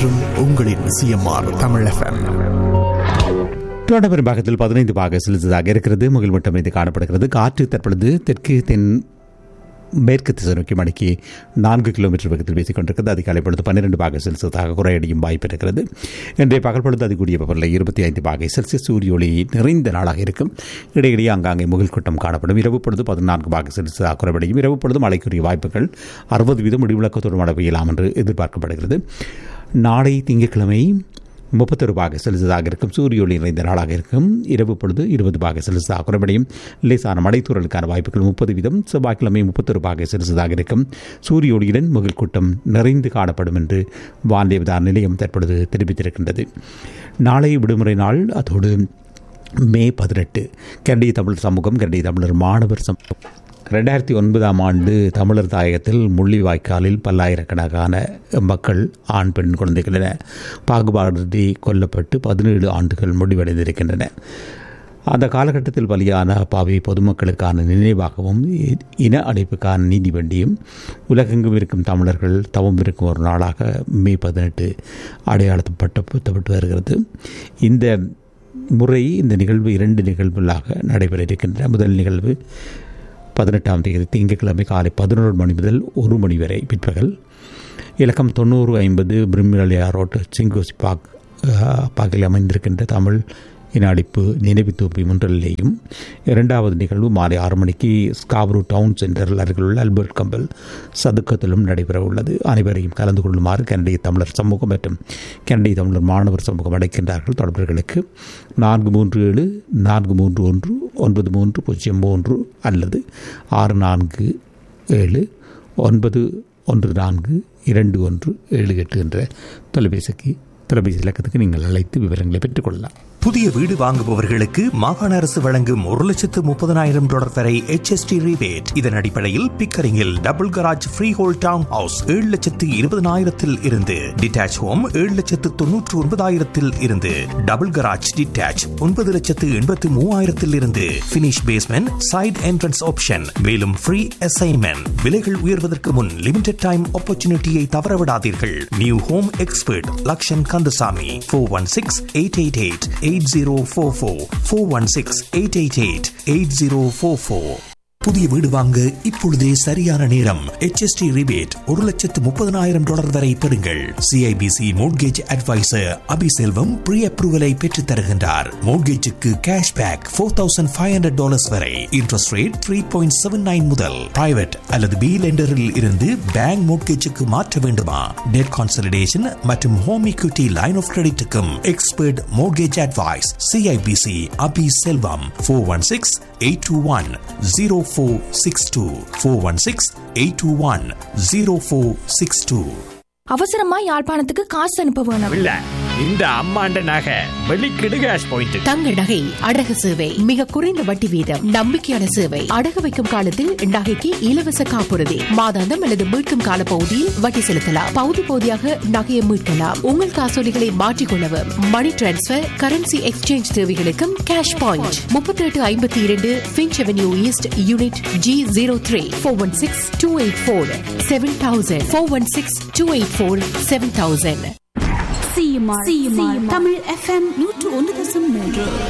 என்றும் உங்களின் CMR Tamil FM தொடர் பெரும்பாகத்தில் பதினைந்து பாக செலுத்ததாக இருக்கிறது முகில் மட்டம் இது காணப்படுகிறது காற்று தற்பொழுது தெற்கு தென் மேற்கு திசை நோக்கி மணிக்கு நான்கு கிலோமீட்டர் வேகத்தில் வீசிக் கொண்டிருக்கிறது அதிகாலை பொழுது பன்னிரண்டு பாக செல்சியஸாக குறையடையும் வாய்ப்பு இருக்கிறது இன்றைய பகல் பொழுது அதிகூடிய வெப்பநிலை இருபத்தி ஐந்து பாகை செல்சியஸ் சூரிய ஒளி நிறைந்த நாளாக இருக்கும் இடையிடையே ஆங்காங்கே முகில் கூட்டம் காணப்படும் இரவு பொழுது பதினான்கு பாக செல்சியஸாக குறைவடையும் இரவு பொழுது மழைக்குரிய வாய்ப்புகள் அறுபது வீதம் இடிவிளக்கத்தோடு மழை பெய்யலாம் என்று எதிர்பார்க்கப்படுகிறது நாளை திங்கட்கிழமை முப்பத்தொரு பாக செலுத்ததாக இருக்கும் சூரிய ஒளி நிறைந்த நாளாக இருக்கும் இரவு பொழுது இருபது பாக செலுத்ததாக குறைபடியும் லேசான மழைத்தூரலுக்கான வாய்ப்புகள் முப்பது வீதம் செவ்வாய்க்கிழமை முப்பத்தொரு பாக செலுத்ததாக இருக்கும் சூரிய ஒளியுடன் முகில் கூட்டம் நிறைந்து காணப்படும் என்று வானிலை விதான நிலையம் தற்பொழுது தெரிவித்திருக்கின்றது நாளை விடுமுறை நாள் அதோடு மே பதினெட்டு கரடி தமிழ் சமூகம் கரடி தமிழர் மாணவர் சமூகம் ரெண்டாயிரத்தி ஒன்பதாம் ஆண்டு தமிழர் தாயகத்தில் முள்ளிவாய்க்காலில் பல்லாயிரக்கணக்கான மக்கள் ஆண் பெண் குழந்தைகள் என பாகுபாடின்றி கொல்லப்பட்டு பதினேழு ஆண்டுகள் முடிவடைந்திருக்கின்றன அந்த காலகட்டத்தில் பலியான பாவி பொதுமக்களுக்கான நினைவாகவும் இன அடைப்புக்கான நீதி வண்டியும் உலகெங்கும் இருக்கும் தமிழர்கள் தவம் இருக்கும் ஒரு நாளாக மே பதினெட்டு அடையாளப்படுத்தப்பட்டு வருகிறது இந்த முறை இந்த நிகழ்வு இரண்டு நிகழ்வுகளாக நடைபெற இருக்கின்றன முதல் நிகழ்வு பதினெட்டாம் தேதி திங்கட்கிழமை காலை பதினோரு மணி முதல் ஒரு மணி வரை பிற்பகல் இலக்கம் தொண்ணூறு ஐம்பது பிரிமிலியா ரோட் சிங்கோசி பாக் பாக்கில் அமைந்திருக்கின்ற தமிழ் இன அடிப்பு நினைவு தூப்பி முன்றலிலேயும் இரண்டாவது நிகழ்வு மாலை ஆறு மணிக்கு ஸ்காப்ரூ டவுன் சென்டரில் அருகிலுள்ள அல்பர்ட் கம்பல் சதுக்கத்திலும் நடைபெற உள்ளது அனைவரையும் கலந்து கொள்ளுமாறு கனடிய தமிழர் சமூகம் மற்றும் கனடிய தமிழர் மாணவர் சமூகம் அடைக்கின்றார்கள் தொடர்புகளுக்கு நான்கு மூன்று ஏழு நான்கு மூன்று ஒன்று ஒன்பது மூன்று பூஜ்ஜியம் மூன்று அல்லது ஆறு நான்கு ஏழு ஒன்பது ஒன்று நான்கு இரண்டு ஒன்று ஏழு எட்டு என்ற தொலைபேசிக்கு தொலைபேசி இலக்கத்துக்கு நீங்கள் அழைத்து விவரங்களை பெற்றுக்கொள்ளலாம் புதிய வீடு வாங்குபவர்களுக்கு மாகாண அரசு வழங்கும் ஒரு லட்சத்து முப்பதனாயிரம் டாலர் வரை HST rebate இதன் அடிப்படையில் பிக்கரிங்கில் double garage freehold town house ஏழு லட்சத்து இருபதனாயிரத்தில் இருந்து டிட்டாச் ஹோம் ஏழு லட்சத்து தொன்னூற்று ஒன்பதாயிரத்தில் இருந்து டபுள் கராஜ் டிட்டாச் ஒன்பது லட்சத்து எண்பத்து மூவாயிரத்தில் இருந்து finish basement side entrance option மேலும் ஃப்ரீ அசைன்மெண்ட் விலைகள் உயர்வதற்கு முன் லிமிடெட் டைம் ஆப்பர்ச்சுனிட்டியை தவறவிடாதீர்கள் new home expert Lakshan Kandasamy four one six eight eight eight eight zero four four four one six eight eight eight eight zero four four புதிய வீடு வாங்க இப்பொழுதே சரியான நேரம் HST ரிபேட் ஒரு லட்சத்து முப்பதனாயிரம் டாலர் வரை பெறுங்கள் CIBC mortgage advisor Abiselvam pre அப்ரூவலை பெற்றுத் தருகின்றார் மோட்கேஜுக்கு cash back four thousand five hundred dollars வரை interest rate three point seven nine முதல் பிரைவேட் அல்லது பி லெண்டரில் இருந்து பேங்க் மோட்கேஜுக்கு மாற்ற வேண்டுமா டெட் கான்சல்டேஷன் மற்றும் ஹோம் equity லைன் ஆஃப் கிரெடிட்டுக்கும் expert mortgage advice CIBC Abi Selvam four one six eight two one zero four six two four one six eight two one zero four six two அவசரமா யாழ்ப்பாணத்துக்கு காசு அனுப்ப வேணும் இல்ல இந்த அம்மாண்ட நகை வெளிக்கிடு கேஷ் பாயிண்ட் தங்க நகை அடகு சேவை மிக குறைந்த வட்டி வீதம் நம்பிக்கையான சேவை அடகு வைக்கும் காலத்தில் நகைக்கு இலவச காப்புறுதி மாதாந்தம் அல்லது மீட்கும் கால பகுதியில் வட்டி செலுத்தலாம் பகுதி பகுதியாக நகையை மீட்கலாம் உங்கள் காசோலிகளை மாற்றிக்கொள்ளவும் மணி டிரான்ஸ்பர் கரன்சி எக்ஸ்சேஞ்ச் தேவைகளுக்கும் கேஷ் பாயிண்ட் முப்பத்தி எட்டு ஐம்பத்தி இரண்டு Finch avenue east unit G zero three four one six two eight four seven thousand four one six two eight four seven thousand CMR CMR Tamil FM நூற்று ஒன்று தசம் மூன்று